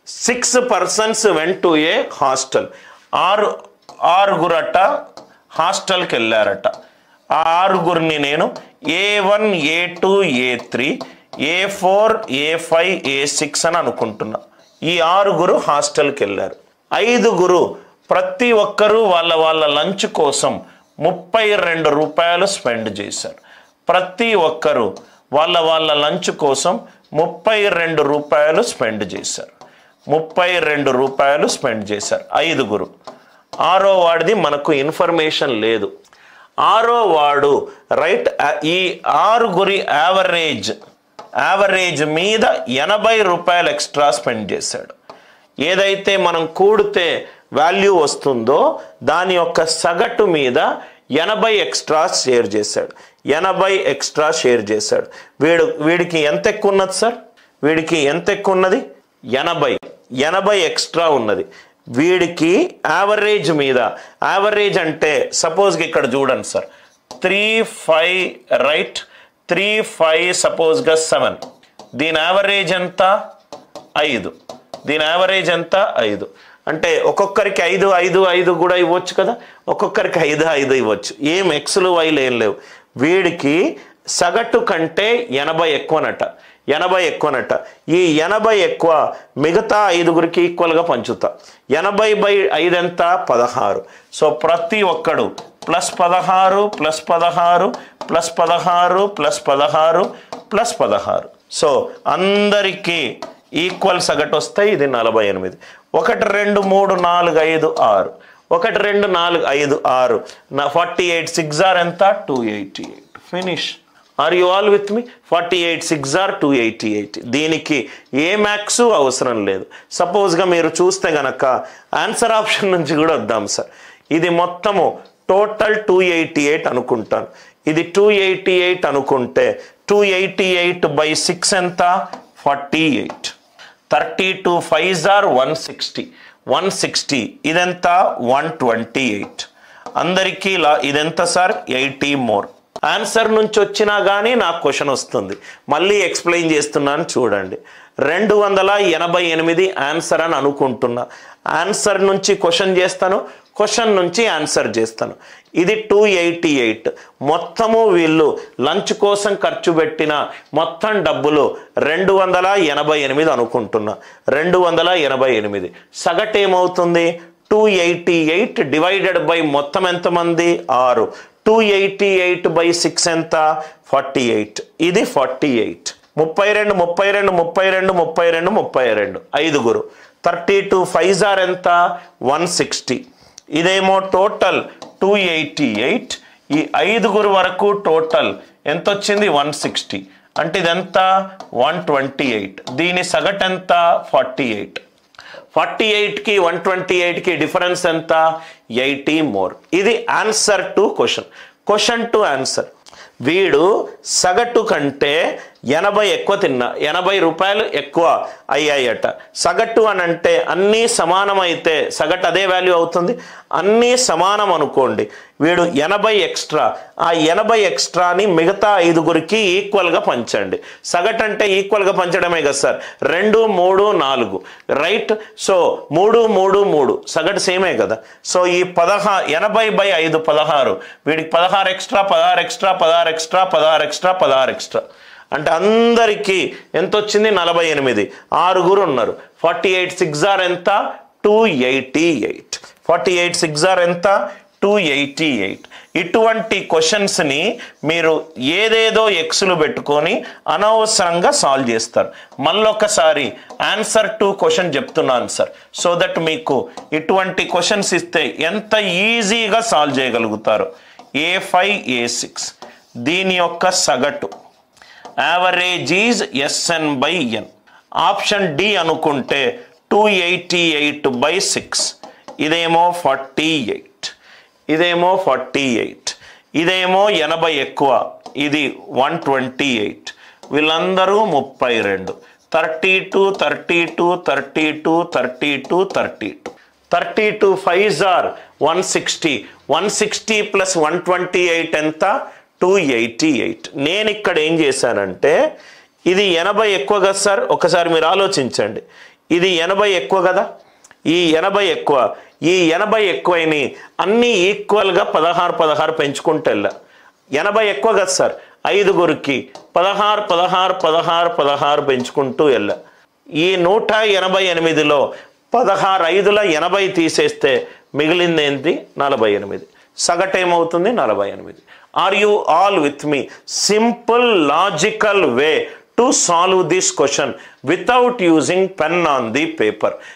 six persons went to a hostel ఆరు ఆరుగురట హాస్టల్కి వెళ్ళారట ఆ ఆరుగురిని నేను A one A two A three A four A five A six అని అనుకుంటున్నా ఈ ఆరుగురు హాస్టల్కి వెళ్ళారు ఐదుగురు ప్రతి ఒక్కరూ వాళ్ళ వాళ్ళ లంచ్ కోసం ముప్పై రెండు రూపాయలు స్పెండ్ చేశారు ప్రతి ఒక్కరూ వాళ్ళ వాళ్ళ లంచ్ కోసం ముప్పై రెండు రూపాయలు స్పెండ్ చేశారు ముప్పై రెండు రూపాయలు స్పెండ్ చేశారు ఐదుగురు ఆరో వాడిది మనకు ఇన్ఫర్మేషన్ లేదు ఆరో వాడు రైట్ ఈ ఆరుగురి యావరేజ్ యావరేజ్ మీద ఎనభై రూపాయలు ఎక్స్ట్రా స్పెండ్ చేశాడు ఏదైతే మనం కూడితే వాల్యూ వస్తుందో దాని యొక్క సగటు మీద ఎనభై ఎక్స్ట్రా షేర్ చేశాడు ఎనభై ఎక్స్ట్రా షేర్ చేశాడు వీడు వీడికి ఎంత ఎక్కువ ఉన్నది సార్ వీడికి ఎంత ఎక్కువ ఉన్నది ఎనభై ఎనభై ఎక్స్ట్రా ఉన్నది వీడికి యావరేజ్ మీద యావరేజ్ అంటే సపోజ్కి ఇక్కడ చూడండి sir three five right three five సపోజ్గా సెవెన్ దీని యావరేజ్ ఎంత ఐదు దీని యావరేజ్ ఎంత ఐదు అంటే ఒక్కొక్కరికి ఐదు ఐదు ఐదు కూడా ఇవ్వచ్చు కదా ఒక్కొక్కరికి ఐదు ఐదు ఇవ్వచ్చు ఏం ఎక్స్లు వైలు ఏం లేవు వీడికి సగటు కంటే ఎనభై ఎక్కువనట ఎనభై ఎక్కువనట ఈ ఎనభై ఎక్కువ మిగతా ఐదుగురికి ఈక్వల్గా పంచుతా ఎనభై బై ఐదు ఎంత పదహారు సో ప్రతి ఒక్కడు ప్లస్ పదహారు ప్లస్ పదహారు ప్లస్ పదహారు ప్లస్ పదహారు ప్లస్ పదహారు సో అందరికీ ఈక్వల్ సగటు వస్తాయి ఇది నలభై ఎనిమిది ఒకటి రెండు మూడు నాలుగు ఐదు ఆరు ఒకటి రెండు నాలుగు ఐదు ఆరు నా ఫార్టీ ఎయిట్ సిక్స్ ఆర్ ఎంత two eighty eight finish are you all with me forty eight six are two eighty eight దీనికి ఏ మ్యాక్స్ అవసరం లేదు సపోజ్గా మీరు చూస్తే గనక ఆన్సర్ ఆప్షన్ నుంచి కూడా వద్దాం సార్ ఇది మొత్తము టోటల్ టూ ఎయిటీ ఎయిట్ అనుకుంటాను ఇది టూ ఎయిటీ ఎయిట్ అనుకుంటే two eighty eight by six ఎంత forty eight thirty two five are one sixty one sixty ఇదెంత వన్ ట్వంటీ ఎయిట్ అందరికీ ఇలా ఇదెంత సార్ ఎయిటీ మోర్ ఆన్సర్ నుంచి వచ్చినా కానీ నాకు క్వశ్చన్ వస్తుంది మళ్ళీ ఎక్స్ప్లెయిన్ చేస్తున్నాను చూడండి రెండు వందల ఎనభై ఎనిమిది ఆన్సర్ అని అనుకుంటున్నా ఆన్సర్ నుంచి క్వశ్చన్ చేస్తాను క్వశ్చన్ నుంచి ఆన్సర్ చేస్తాను ఇది టూ ఎయిటీ ఎయిట్ మొత్తము వీళ్ళు లంచ్ కోసం ఖర్చు పెట్టిన మొత్తం డబ్బులు రెండు వందల ఎనభై ఎనిమిది అనుకుంటున్నా రెండు వందల ఎనభై ఎనిమిది సగటు ఏమవుతుంది two eighty eight divided by మొత్తం ఎంతమంది ఆరు two eighty eight by six ఎంత ఫార్టీ ఎయిట్ ఇది ఫార్టీ ఎయిట్ ముప్పై రెండు ముప్పై రెండు ముప్పై రెండు ముప్పై రెండు ముప్పై రెండు ఐదుగురు థర్టీ టూ ఫైవ్ ఆర్ ఎంత వన్ సిక్స్టీ ఇదేమో టోటల్ టూ ఎయిటీ ఎయిట్ ఈ ఐదుగురు వరకు టోటల్ ఎంత వచ్చింది వన్ సిక్స్టీ అంటే ఇదెంత వన్ ట్వంటీ ఎయిట్ దీని సగటు ఎంత ఫార్టీ ఎయిట్ ఫార్టీ ఎయిట్కి వన్ ట్వంటీ ఎయిట్కి డిఫరెన్స్ ఎంత ఎయిటీ మోర్ ఇది answer to question question to answer వీడు సగటు కంటే ఎనభై ఎక్కువ తిన్నా ఎనభై రూపాయలు ఎక్కువ అయ్యాయట సగటు అని అంటే అన్నీ సమానమైతే సగటు అదే వాల్యూ అవుతుంది అన్నీ సమానం అనుకోండి వీడు ఎనభై ఎక్స్ట్రా ఆ ఎనభై ఎక్స్ట్రాని మిగతా ఐదుగురికి ఈక్వల్గా పంచండి సగటు అంటే ఈక్వల్గా పంచడమే కదా సార్ రెండు మూడు నాలుగు రైట్ సో మూడు మూడు మూడు సగటు సేమే కదా సో ఈ పదహా ఎనభై బై ఐదు పదహారు వీడికి పదహారు ఎక్స్ట్రా పదహారు ఎక్స్ట్రా పదహారు ఎక్స్ట్రా పదహారు ఎక్స్ట్రా పదహారు ఎక్స్ట్రా అంటే అందరికీ ఎంత వచ్చింది నలభై ఎనిమిది ఆరుగురు ఉన్నారు ఫార్టీ ఎయిట్ సిక్స్ ఆర్ ఎంత two eighty eight forty eight six are ఎంత టూ ఎయిటీ ఎయిట్ ఇటువంటి క్వశ్చన్స్ని మీరు ఏదేదో ఎక్స్లు పెట్టుకొని అనవసరంగా సాల్వ్ చేస్తారు మళ్ళొకసారి ఆన్సర్ టు క్వశ్చన్ చెప్తున్నాను సార్ సో దట్ మీకు ఇటువంటి క్వశ్చన్స్ ఇస్తే ఎంత ఈజీగా సాల్వ్ చేయగలుగుతారు ఏ ఫైవ్ ఏ సిక్స్ దీని యొక్క సగటు average is SN by N option D అనుకుంటే two eighty eight by six ఇదేమో ఫార్టీ ఎయిట్ ఇదేమో ఫార్టీ ఎయిట్ ఇదేమో ఎనభై ఎక్కువ ఇది వన్ ట్వంటీ ఎయిట్ వీళ్ళందరూ ముప్పై రెండు thirty two thirty two thirty two thirty two thirty two thirty two five are one sixty one sixty plus one twenty eight ఎంత టూ ఎయిటీ ఎయిట్ నేను ఇక్కడ ఏం చేశానంటే ఇది ఎనభై ఎక్కువ కదా సార్ ఒకసారి మీరు ఆలోచించండి ఇది ఎనభై ఎక్కువ కదా ఈ ఎనభై ఎక్కువ ఈ ఎనభై ఎక్కువైన అన్నీ ఈక్వల్గా పదహారు పదహారు పెంచుకుంటూ వెళ్ళా ఎనభై ఎక్కువ కదా సార్ ఐదుగురికి పదహారు పదహారు పదహారు పదహారు పెంచుకుంటూ వెళ్ళా ఈ నూట ఎనభై ఎనిమిదిలో పదహారు ఐదుల ఎనభై తీసేస్తే మిగిలింది ఏంటి నలభై ఎనిమిది సగటు ఏమవుతుంది నలభై ఎనిమిది are you all with me simple logical way to solve this question without using pen on the paper